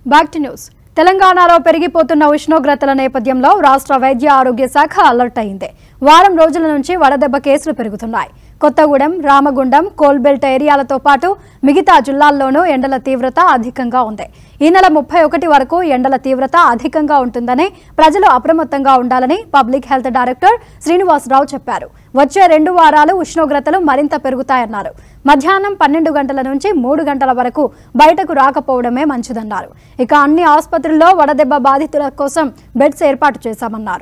back to news తెలంగాణలో పెరిగిపోతున్న ఉష్ణోగ్రతల నేపథ్యంలో రాష్ట్ర వైద్య ఆరోగ్య శాఖ అలర్ట్ అయింది వారం రోజుల నుంచి వడదెబ్బ కేసులు పెరుగుతున్నాయి కొత్తగూడెం రామగుండం కోల్బెల్ట్ ఏరియాలతో పాటు మిగతా జిల్లాల్లోనూ ఎండల తీవ్రత అధికంగా ఉంది ఈ నెల ముప్పై ఒకటి వరకు ఎండల తీవ్రత అధికంగా ఉంటుందని ప్రజలు అప్రమత్తంగా ఉండాలని పబ్లిక్ హెల్త్ డైరెక్టర్ శ్రీనివాసరావు చెప్పారు వచ్చే రెండు వారాలు ఉష్ణోగ్రతలు మరింత పెరుగుతాయన్నారు మధ్యాహ్నం పన్నెండు గంటల నుంచి మూడు గంటల వరకు బయటకు రాకపోవడమే మంచిదన్నారు ఇక అన్ని ఆసుపత్రుల్లో వడదెబ్బ బాధితుల కోసం బెడ్స్ ఏర్పాటు చేశామన్నారు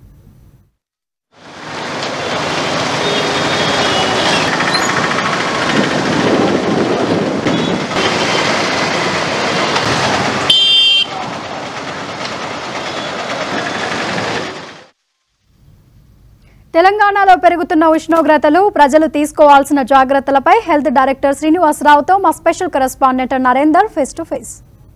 తెలంగాణలో పెరుగుతున్న ఉష్ణోగ్రతలు ప్రజలు తీసుకోవాల్సిన జాగ్రత్తలపై హెల్త్ డైరెక్టర్ శ్రీనివాసరావుతో మా special correspondent Narender face to face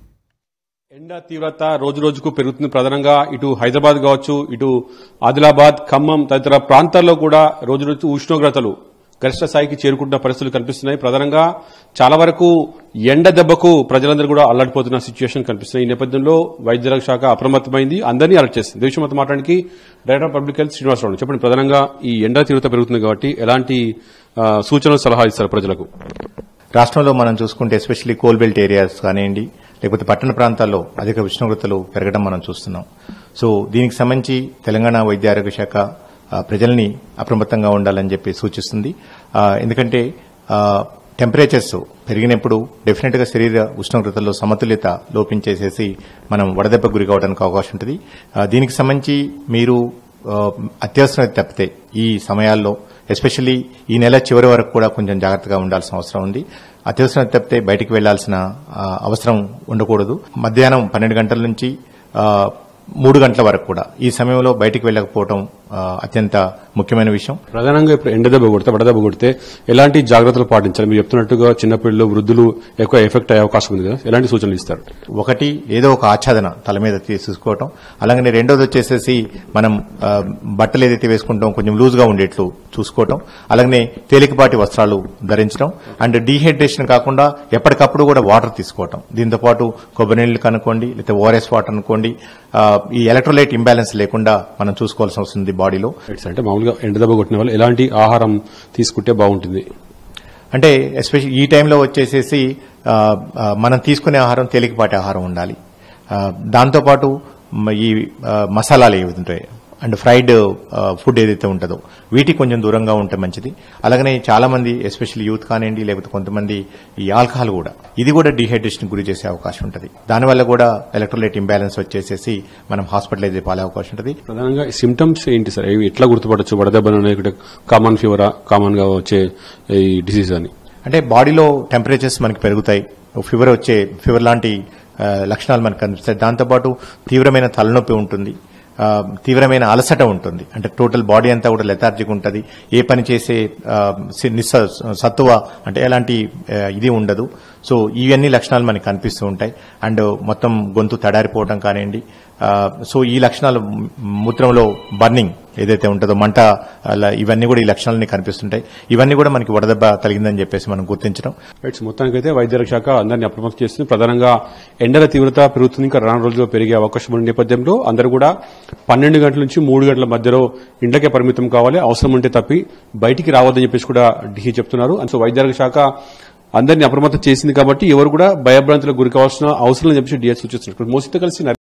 ఎండ తీవ్రత రోజు రోజుకు పెరుగుతుంది ప్రధానంగా ఇటు హైదరాబాద్ కావచ్చు ఇటు ఆదిలాబాద్ ఖమ్మం తదితర ప్రాంతాల్లో కూడా రోజు రోజు ఉష్ణోగ్రతలు గరిష్ట స్థాయికి చేరుకుంటున్న పరిస్థితులు కనిపిస్తున్నాయి ప్రధానంగా చాలా వరకు ఎండ దెబ్బకు ప్రజలందరూ కూడా అల్లాడిపోతున్న సిచ్యువేషన్ కనిపిస్తున్నాయి ఈ నేపథ్యంలో వైద్య శాఖ అప్రమత్తమైంది అందరినీ అలర్ట్ చేస్తుంది దేశం మొత్తం మాట్లాడానికి director of public health Srinivasarao చెప్పండి ప్రధానంగా ఈ ఎండ తీవ్రత పెరుగుతుంది కాబట్టి ఎలాంటి ఆ, సూచనలు సలహా ఇస్తారు ప్రజలకు రాష్ట్రంలో మనం చూసుకుంటే ఎస్పెషల్లీ కోల్బెల్ట్ ఏరియాస్ కానివ్వండి లేకపోతే పట్టణ ప్రాంతాల్లో అధిక ఉష్ణోగ్రతలు పెరగడం మనం చూస్తున్నాం సో దీనికి సంబంధించి తెలంగాణ వైద్య ఆరోగ్య శాఖ ఆ, ప్రజల్ని అప్రమత్తంగా ఉండాలని చెప్పి సూచిస్తుంది ఆ, ఎందుకంటే టెంపరేచర్స్ పెరిగినప్పుడు డెఫినెట్ గా శరీర ఉష్ణోగ్రతల్లో సమతుల్యత లోపించేసేసి మనం వడదెబ్బ గురి కావడానికి అవకాశం ఉంటుంది ఆ, దీనికి సంబంధించి మీరు ఆ, అత్యవసరం తప్పితే ఈ సమయాల్లో ఎస్పెషల్లీ ఈ నెల చివరి వరకు కూడా కొంచెం జాగ్రత్తగా ఉండాల్సిన అవసరం ఉంది అత్యవసరం తప్పితే బయటికి వెళ్లాల్సిన ఆ, అవసరం ఉండకూడదు మధ్యాహ్నం పన్నెండు గంటల నుంచి ఆ, మూడు గంటల వరకు కూడా ఈ సమయంలో బయటికి వెళ్ళకపోవడం ఆ, అత్యంత ముఖ్యమైన విషయం ప్రధానంగా ఇప్పుడు ఎండ దెబ్బ కొడితే వడదెబ్బ కొడితే ఎలాంటి జాగ్రత్తలు పాటించాలి మీరు చెప్తున్నట్టుగా చిన్నపిల్లలు వృద్ధులు ఎక్కువ ఎఫెక్ట్ అయ్యే అవకాశం ఉంది కదా ఎలాంటి సూచనలు ఇస్తారు ఒకటి ఏదో ఒక ఆచ్ఛాదన తల మీద తీసుకోవటం అలాగనే రెండోది వచ్చేసేసి మనం ఆ, బట్టలు ఏదైతే వేసుకుంటాం కొంచెం లూజ్ గా ఉండేట్లు చూసుకోవటం అలాగనే తేలికపాటి వస్త్రాలు ధరించడం అండ్ డీహైడ్రేషన్ కాకుండా ఎప్పటికప్పుడు కూడా వాటర్ తీసుకోవటం దీంతో పాటు కొబ్బరి నీళ్లు కనుక్కోండి లేకపోతే ఓఆర్ఎస్ వాటర్ అనుకోండి ఆ, ఈ ఎలక్ట్రోలైట్ ఇంబ్యాలెన్స్ లేకుండా మనం చూసుకోవాల్సి వస్తుంది బాడీలో రైట్స్ అంటే మామూలుగా ఎండ దెబ్బ కొట్టిన వాళ్ళు ఎలాంటి ఆహారం తీసుకుంటే బాగుంటుంది అంటే ఎస్పెషల్ ఈ టైంలో వచ్చేసేసి ఆ, ఆ, మనం తీసుకునే ఆహారం తేలికపాటి ఆహారం ఉండాలి ఆ, దాంతోపాటు మ- ఈ ఆ, మసాలాలు ఏవి ఉంటాయి అండ్ ఫ్రైడ్ ఫుడ్ ఏదైతే ఉంటుందో వీటికి కొంచెం దూరంగా ఉంటే మంచిది అలాగనే చాలా మంది ఎస్పెషల్లీ యూత్ కానివ్వండి లేకపోతే కొంతమంది ఈ ఆల్కహాల్ కూడా ఇది కూడా డిహైడ్రేషన్ గురి చేసే అవకాశం ఉంటుంది దానివల్ల కూడా ఎలక్ట్రోలైట్ ఇంబ్యాలెన్స్ వచ్చేసేసి మనం హాస్పిటలైజ్ అయిపోయే అవకాశం ఉంటుంది ప్రధానంగా సిమ్టమ్స్ ఏంటి సార్ ఇవి ఎట్లా గుర్తుపడచ్చు వడదెబ్బ అనేది కామన్ ఫీవరా కామన్ గా వచ్చే ఈ డిసీజ్ అని అంటే బాడీలో టెంపరేచర్స్ మనకి పెరుగుతాయి ఫీవర్ వచ్చే ఫీవర్ లాంటి ఆ, లక్షణాలు మనకు కనిపిస్తాయి దాంతోపాటు తీవ్రమైన తలనొప్పి ఉంటుంది ఆ, తీవ్రమైన అలసట ఉంటుంది అంటే టోటల్ బాడీ అంతా కూడా లెథార్జిక్ ఉంటుంది ఏ పని చేసే ఆ, సి- నిస్స సత్తువ అంటే ఎలాంటి ఆ, ఇది ఉండదు సో ఇవన్నీ లక్షణాలు మనకి కనిపిస్తూ ఉంటాయి అండ్ మొత్తం గొంతు తడారిపోవడం కానివ్వండి ఆ, సో ఈ లక్షణాలు మ్- మూత్రంలో బర్నింగ్ ఏదైతే ఉంటుందో మంట అలా ఇవన్నీ కూడా ఈ లక్షణాలన్నీ కనిపిస్తుంటాయి ఇవన్నీ కూడా మనకి వడదెబ్బ తగిలిందని చెప్పేసి మనం గుర్తించడం రైట్స్ మొత్తానికైతే వైద్య శాఖ అందరినీ అప్రమత్తం చేస్తుంది ప్రధానంగా ఎండల తీవ్రత పెరుగుతుంది ఇంకా రాను రోజుల్లో పెరిగే అవకాశం ఉన్న నేపథ్యంలో అందరూ కూడా పన్నెండు గంటల నుంచి మూడు గంటల మధ్యలో ఇండ్లకే పరిమితం కావాలి అవసరం ఉంటే తప్పి బయటికి రావద్దని చెప్పేసి కూడా డిహి చెప్తున్నారు అండ్ సో వైద్య ఆరోగ్య శాఖ అందరినీ అప్రమత్తం చేసింది కాబట్టి ఎవరు కూడా భయభ్రాంతులకు గురి కావాల్సిన అవసరం అని చెప్పేసి డిఎస్ సూచిస్తున్నారు మోసితో కలిసి